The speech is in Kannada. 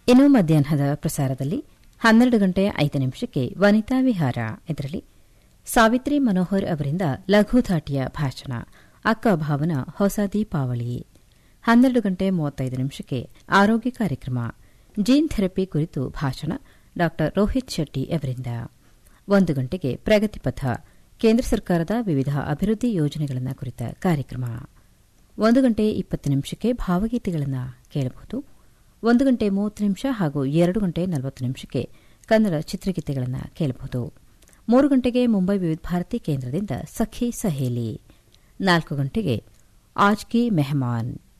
ಇನ್ನು ಮಧ್ಯಾಹ್ನದ ಪ್ರಸಾರದಲ್ಲಿ ಹನ್ನೆರಡು ಗಂಟೆ ಐದು ನಿಮಿಷಕ್ಕೆ ವನಿತಾ ವಿಹಾರ ಇದರಲ್ಲಿ ಸಾವಿತ್ರಿ ಮನೋಹರ್ ಅವರಿಂದ ಲಘುಧಾಟಿಯ ಭಾಷಣ ಅಕ್ಕ ಭಾವನ ಹೊಸ ದೀಪಾವಳಿ ಹನ್ನೆರಡು ಗಂಟೆ ಮೂವತ್ತೈದು ನಿಮಿಷಕ್ಕೆ ಆರೋಗ್ಯ ಕಾರ್ಯಕ್ರಮ ಜೀನ್ ಥೆರಪಿ ಕುರಿತು ಭಾಷಣ ಡಾ ರೋಹಿತ್ ಶೆಟ್ಟಿ ಅವರಿಂದ ಒಂದು ಗಂಟೆಗೆ ಪ್ರಗತಿಪಥ ಕೇಂದ್ರ ಸರ್ಕಾರದ ವಿವಿಧ ಅಭಿವೃದ್ಧಿ ಯೋಜನೆಗಳನ್ನು ಕುರಿತ ಕಾರ್ಯಕ್ರಮ ಒಂದು ಗಂಟೆ ಇಪ್ಪತ್ತು ನಿಮಿಷಕ್ಕೆ ಭಾವಗೀತೆಗಳನ್ನು ಕೇಳಬಹುದು ಒಂದು ಗಂಟೆ ಮೂವತ್ತು ನಿಮಿಷ ಹಾಗೂ ಎರಡು ಗಂಟೆ ನಲವತ್ತು ನಿಮಿಷಕ್ಕೆ ಕನ್ನಡ ಚಿತ್ರಗೀತೆಗಳನ್ನು ಕೇಳಬಹುದು ಮೂರು ಗಂಟೆಗೆ ಮುಂಬೈ ವಿವಿಧ ಭಾರತಿ ಕೇಂದ್ರದಿಂದ ಸಖಿ ಸಹೇಲಿ ನಾಲ್ಕು ಗಂಟೆಗೆ ಆಜ್ ಕಿ ಮೆಹಮಾನ್